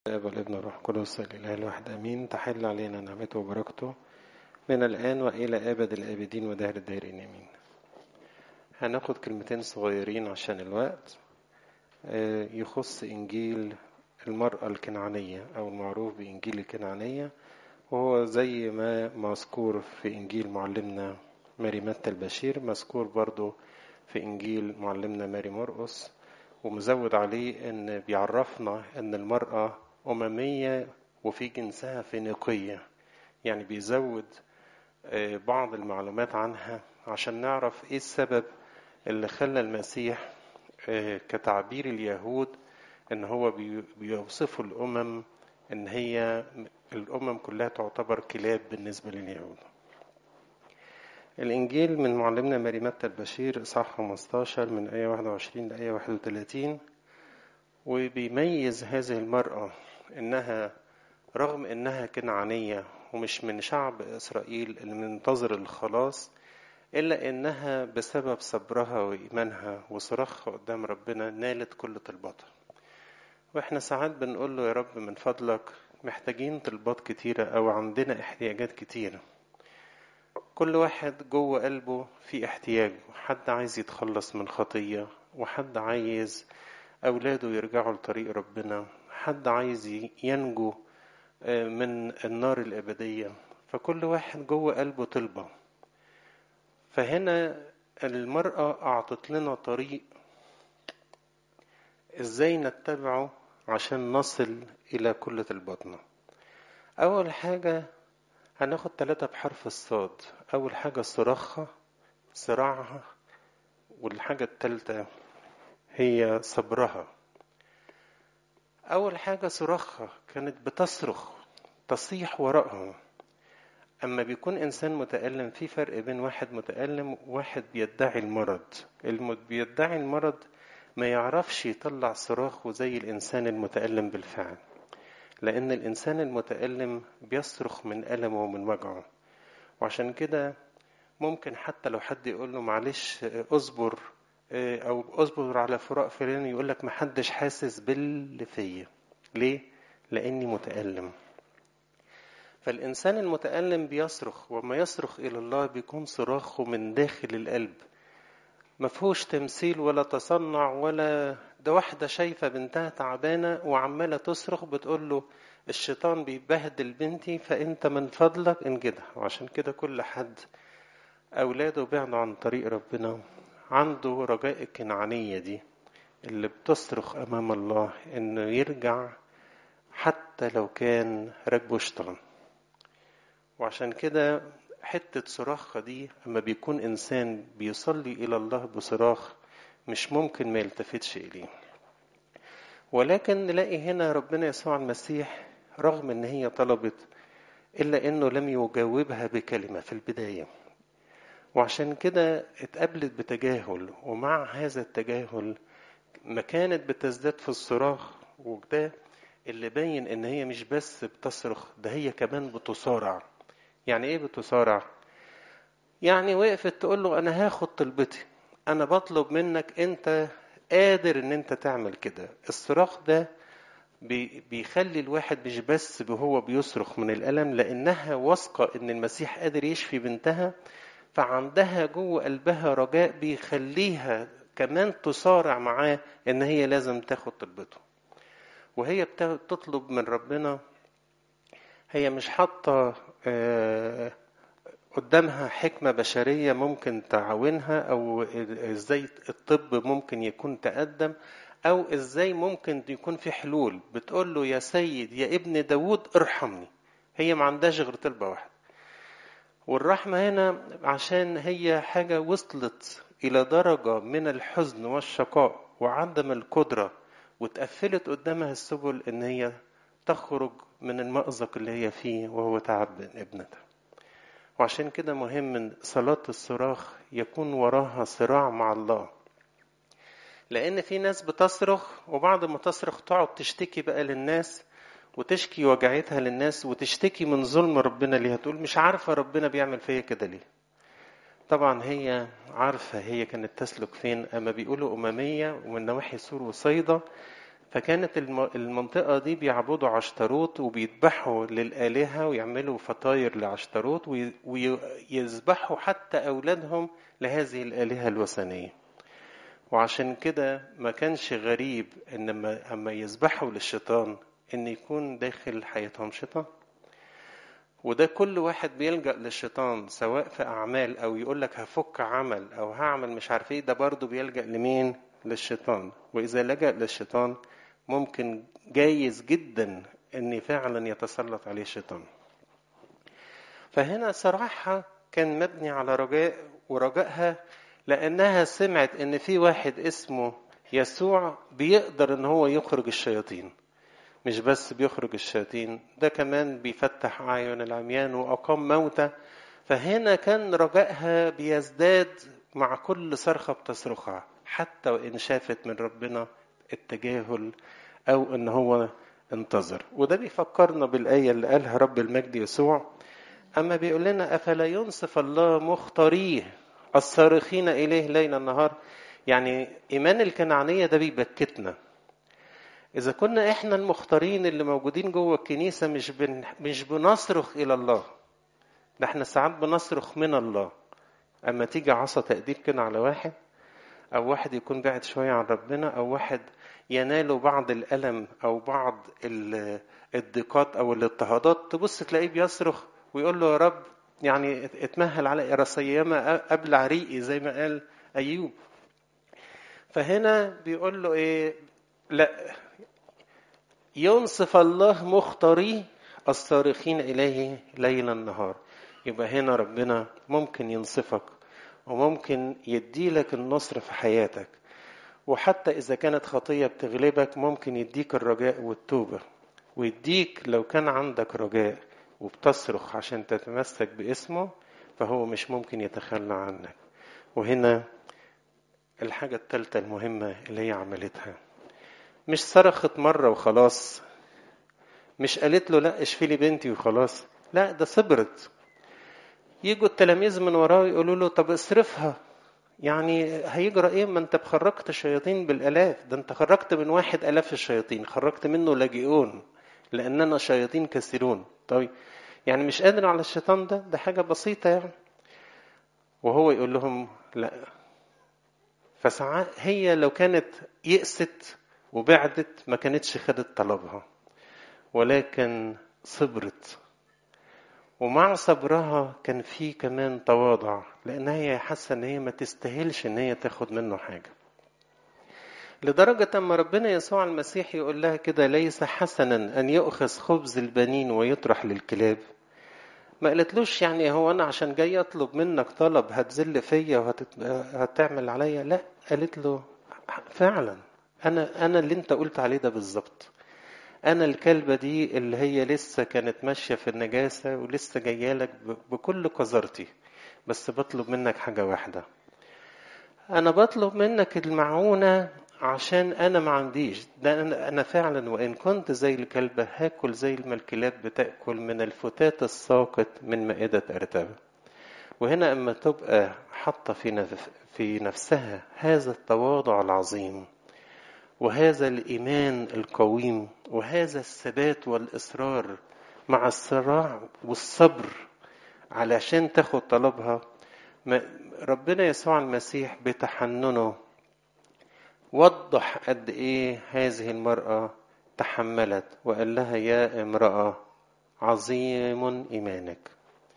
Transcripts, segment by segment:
الاب والابن والروح القدس الاله الواحد امين تحل علينا نعمته وبركته من الان والى ابد الابدين ودهر الدائرين امين هناخد كلمتين صغيرين عشان الوقت يخص انجيل المرأة الكنعانية او المعروف بانجيل الكنعانية وهو زي ما مذكور في انجيل معلمنا ماري متى البشير مذكور برضو في انجيل معلمنا ماري مرقس ومزود عليه ان بيعرفنا ان المرأة أممية وفي جنسها فينيقية يعني بيزود بعض المعلومات عنها عشان نعرف ايه السبب اللي خلى المسيح كتعبير اليهود ان هو بيوصفوا الامم ان هي الامم كلها تعتبر كلاب بالنسبة لليهود الإنجيل من معلمنا ماري متى البشير إصحاح 15 من آية 21 لآية 31 وبيميز هذه المرأة إنها رغم إنها كنعانية ومش من شعب إسرائيل اللي منتظر الخلاص إلا إنها بسبب صبرها وإيمانها وصراخها قدام ربنا نالت كل طلباتها وإحنا ساعات بنقول له يا رب من فضلك محتاجين طلبات كتيرة أو عندنا احتياجات كتيرة كل واحد جوه قلبه في احتياج حد عايز يتخلص من خطية وحد عايز أولاده يرجعوا لطريق ربنا حد عايز ينجو من النار الأبدية فكل واحد جوه قلبه طلبة فهنا المرأة أعطت لنا طريق إزاي نتبعه عشان نصل إلى كل طلباتنا أول حاجة هناخد ثلاثة بحرف الصاد أول حاجة صراخها صراعها والحاجة التالتة هي صبرها أول حاجة صراخها كانت بتصرخ تصيح وراءها أما بيكون إنسان متألم في فرق بين واحد متألم وواحد بيدعي المرض اللي بيدعي المرض ما يعرفش يطلع صراخه زي الإنسان المتألم بالفعل لأن الإنسان المتألم بيصرخ من ألمه ومن وجعه وعشان كده ممكن حتى لو حد يقول له معلش اصبر أو اصبر على فراق فلان يقول لك محدش حاسس باللي فيا ليه؟ لأني متألم فالإنسان المتألم بيصرخ وما يصرخ إلى الله بيكون صراخه من داخل القلب مفهوش تمثيل ولا تصنع ولا ده واحدة شايفة بنتها تعبانة وعمالة تصرخ بتقول له الشيطان بيبهدل بنتي فأنت من فضلك انجدها وعشان كده كل حد أولاده بعدوا عن طريق ربنا عنده رجاء الكنعانية دي اللي بتصرخ أمام الله إنه يرجع حتى لو كان راكبه شيطان وعشان كده حتة صراخها دي أما بيكون إنسان بيصلي إلى الله بصراخ مش ممكن ما يلتفتش إليه ولكن نلاقي هنا ربنا يسوع المسيح رغم إن هي طلبت إلا إنه لم يجاوبها بكلمة في البداية وعشان كده اتقابلت بتجاهل ومع هذا التجاهل ما كانت بتزداد في الصراخ وده اللي باين إن هي مش بس بتصرخ ده هي كمان بتصارع يعني إيه بتصارع؟ يعني وقفت تقول له أنا هاخد طلبتي أنا بطلب منك أنت قادر إن أنت تعمل كده الصراخ ده بيخلي الواحد مش بس هو بيصرخ من الألم لأنها واثقة إن المسيح قادر يشفي بنتها فعندها جوه قلبها رجاء بيخليها كمان تصارع معاه إن هي لازم تاخد طلبته وهي بتطلب من ربنا هي مش حاطة قدامها حكمة بشرية ممكن تعاونها أو إزاي الطب ممكن يكون تقدم أو إزاي ممكن يكون في حلول بتقول له يا سيد يا ابن داود ارحمني هي ما عندهاش غير طلبة واحدة والرحمة هنا عشان هي حاجة وصلت إلى درجة من الحزن والشقاء وعدم القدرة واتقفلت قدامها السبل إن هي تخرج من المأزق اللي هي فيه وهو تعب ابنتها وعشان كده مهم ان صلاة الصراخ يكون وراها صراع مع الله لأن في ناس بتصرخ وبعد ما تصرخ تقعد تشتكي بقى للناس وتشكي وجعتها للناس وتشتكي من ظلم ربنا ليها تقول مش عارفة ربنا بيعمل فيا كده ليه طبعا هي عارفة هي كانت تسلك فين أما بيقولوا أممية ومن نواحي سور وصيدا فكانت الم- المنطقة دي بيعبدوا عشتروت وبيذبحوا للآلهة ويعملوا فطاير لعشتروت وي- ويذبحوا حتى أولادهم لهذه الآلهة الوثنية وعشان كده ما كانش غريب ان لما اما يذبحوا للشيطان ان يكون داخل حياتهم شيطان وده كل واحد بيلجأ للشيطان سواء في أعمال أو يقول لك هفك عمل أو هعمل مش عارف إيه ده برضه بيلجأ لمين؟ للشيطان وإذا لجأ للشيطان ممكن جايز جدا إن فعلا يتسلط عليه الشيطان فهنا صراحة كان مبني على رجاء ورجائها لأنها سمعت إن في واحد اسمه يسوع بيقدر إن هو يخرج الشياطين مش بس بيخرج الشياطين ده كمان بيفتح أعين العميان وأقام موتى فهنا كان رجائها بيزداد مع كل صرخة بتصرخها حتى وإن شافت من ربنا التجاهل أو إن هو انتظر وده بيفكرنا بالآية اللي قالها رب المجد يسوع أما بيقول لنا أفلا ينصف الله مختاريه الصارخين إليه ليل نهار يعني إيمان الكنعانية ده بيبكتنا إذا كنا إحنا المختارين اللي موجودين جوه الكنيسة مش بن مش بنصرخ إلى الله ده إحنا ساعات بنصرخ من الله أما تيجي عصا تقدير كده على واحد أو واحد يكون بعد شوية عن ربنا أو واحد يناله بعض الألم أو بعض ال- الضيقات أو الاضطهادات تبص تلاقيه بيصرخ ويقول له يا رب يعني اتمهل على رصيما قبل عريقي زي ما قال أيوب فهنا بيقول له إيه لا ينصف الله مختاريه الصارخين إليه ليلا نهار يبقى هنا ربنا ممكن ينصفك وممكن يديلك النصر في حياتك وحتى إذا كانت خطية بتغلبك ممكن يديك الرجاء والتوبة ويديك لو كان عندك رجاء وبتصرخ عشان تتمسك باسمه فهو مش ممكن يتخلى عنك وهنا الحاجة الثالثة المهمة اللي هي عملتها مش صرخت مرة وخلاص مش قالت له لا اشفي لي بنتي وخلاص لا ده صبرت يجوا التلاميذ من وراه يقولوا له طب اصرفها يعني هيجرى ايه ما انت خرجت الشياطين بالالاف ده انت خرجت من واحد الاف الشياطين خرجت منه لاجئون لاننا شياطين كثيرون طيب يعني مش قادر على الشيطان ده ده حاجه بسيطه يعني وهو يقول لهم لا فساعات هي لو كانت يأست وبعدت ما كانتش خدت طلبها ولكن صبرت ومع صبرها كان في كمان تواضع لأنها هي حاسة إن هي ما تستاهلش إن هي تاخد منه حاجة لدرجة أما ربنا يسوع المسيح يقول لها كده ليس حسنا أن يؤخذ خبز البنين ويطرح للكلاب ما قالتلوش يعني هو أنا عشان جاي أطلب منك طلب هتذل فيا وهتعمل عليا لا قالت له فعلا أنا أنا اللي أنت قلت عليه ده بالظبط أنا الكلبة دي اللي هي لسه كانت ماشية في النجاسة ولسه جاية لك بكل قذرتي بس بطلب منك حاجة واحدة أنا بطلب منك المعونة عشان أنا ما عنديش ده أنا, أنا فعلا وإن كنت زي الكلبة هاكل زي ما الكلاب بتأكل من الفتات الساقط من مائدة أرتبة وهنا أما تبقى حاطة في, نف في نفسها هذا التواضع العظيم وهذا الإيمان القويم وهذا الثبات والإصرار مع الصراع والصبر علشان تاخد طلبها ربنا يسوع المسيح بتحننه وضح قد إيه هذه المرأة تحملت وقال لها يا امرأة عظيم إيمانك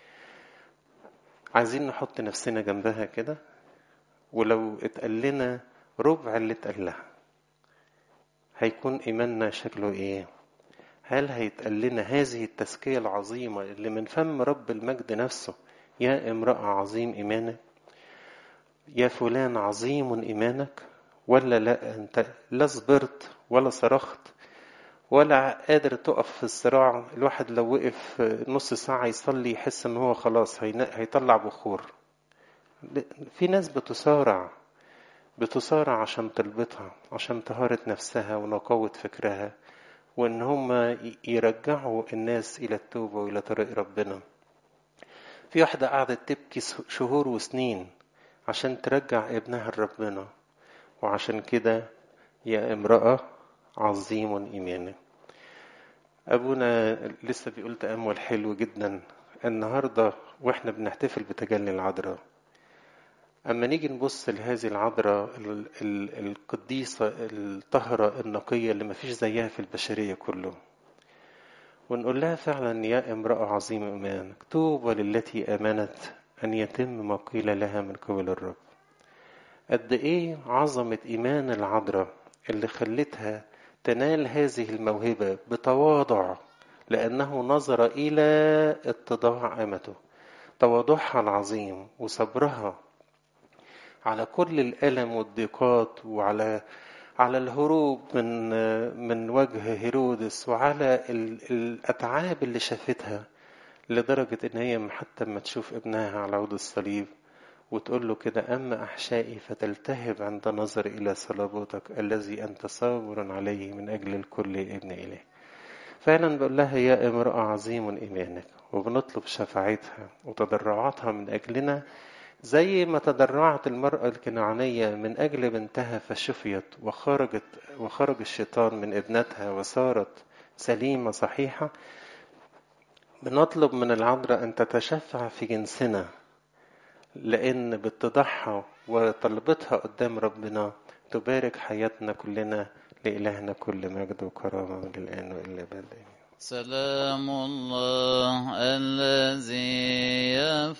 عايزين نحط نفسنا جنبها كده ولو اتقال لنا ربع اللي اتقال لها هيكون إيماننا شكله إيه؟ هل هيتقال لنا هذه التزكية العظيمة اللي من فم رب المجد نفسه يا امرأة عظيم إيمانك يا فلان عظيم إيمانك ولا لا أنت لا صبرت ولا صرخت ولا قادر تقف في الصراع الواحد لو وقف نص ساعة يصلي يحس إن هو خلاص هيطلع بخور في ناس بتصارع بتصارع عشان طلبتها عشان طهارة نفسها ونقاوة فكرها وإن هم يرجعوا الناس إلى التوبة وإلى طريق ربنا في واحدة قعدت تبكي شهور وسنين عشان ترجع ابنها لربنا وعشان كده يا امرأة عظيم إيمانك أبونا لسه بيقول تأمل حلو جدا النهاردة وإحنا بنحتفل بتجلي العذراء أما نيجي نبص لهذه العذراء القديسة الطهرة النقية اللي مفيش زيها في البشرية كله ونقول لها فعلا يا امرأة عظيم إيمانك طوبى للتي آمنت أن يتم ما قيل لها من قبل الرب قد إيه عظمة إيمان العذراء اللي خلتها تنال هذه الموهبة بتواضع لأنه نظر إلى اتضاع أمته تواضعها العظيم وصبرها على كل الألم والضيقات وعلى على الهروب من من وجه هيرودس وعلى الأتعاب اللي شافتها لدرجة إن هي حتى ما تشوف ابنها على عود الصليب وتقول له كده أما أحشائي فتلتهب عند نظر إلى صلابتك الذي أنت صابر عليه من أجل الكل ابن إله فعلا بقول لها يا امرأة عظيم إيمانك وبنطلب شفاعتها وتضرعاتها من أجلنا زي ما تضرعت المرأة الكنعانية من أجل بنتها فشفيت وخرجت وخرج الشيطان من ابنتها وصارت سليمة صحيحة بنطلب من العذراء أن تتشفع في جنسنا لأن باتضاعها وطلبتها قدام ربنا تبارك حياتنا كلنا لإلهنا كل مجد وكرامة من الآن وإلى الأبد سلام الله الذي